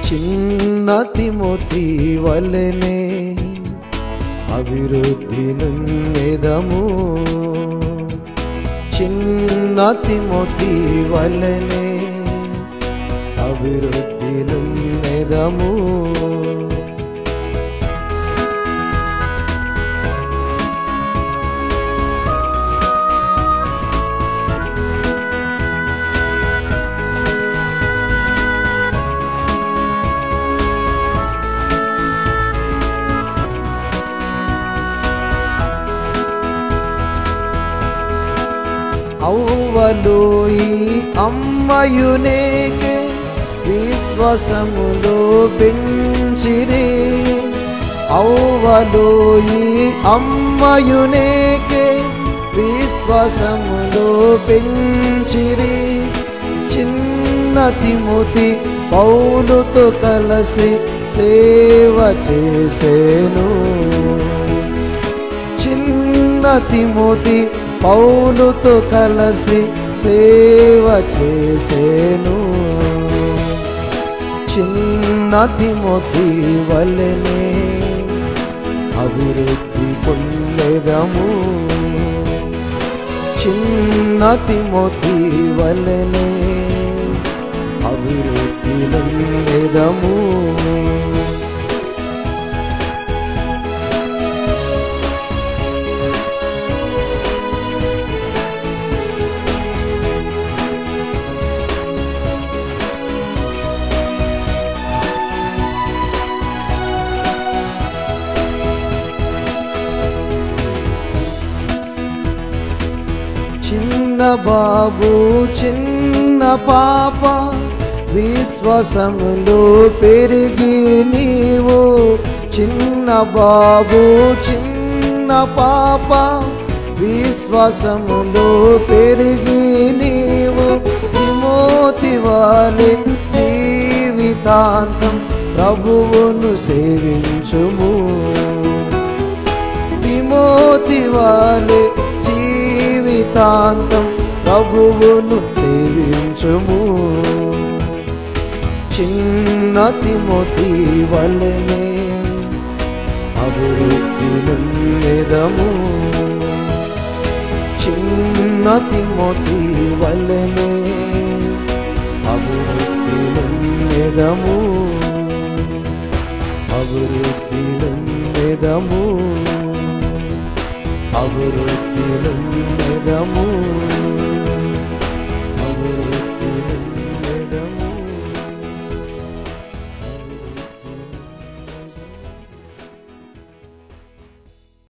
చిన్న తిమోతి వలెనే అభివృద్ధి నుండెదము చిన్న తిమోతి వలెనే అభివృద్ధి నుండెదము అవ్వలు ఈ అమ్మయునేకే విశ్వాసములో పెంచిరి అవ్వలు ఈ అమ్మయునేకే విశ్వాసములో పెంచిరి చిన్న తిమోతి పౌలుతో కలిసి సేవ చేసేను చిన్న తిమోతి పౌలుతో కలిసి సేవ చేసేను చిన్న తిమోతి వలెనే అభివృద్ధి పొందెదము చిన్న తిమోతి వలెనే అభివృద్ధి పొందెదము చిన్న బాబు చిన్న పాప విశ్వాసములో పెరిగి నీవు చిన్న బాబు చిన్న పాప విశ్వాసములో పెరిగి నీవు తిమోతి వాలే జీవితాంతం ప్రభువును సేవించుము విమోతి వాలే జీవితాంతం ప్రభువును సేవించుము చిన్న తిమోతి వలనే అభివృద్ధి నుండెదము చిన్న తిమోతి వలనే అభివృద్ధి నుండెదము అభివృద్ధి నుండెదము అభివృద్ధి నుండెదము అభివృద్ధి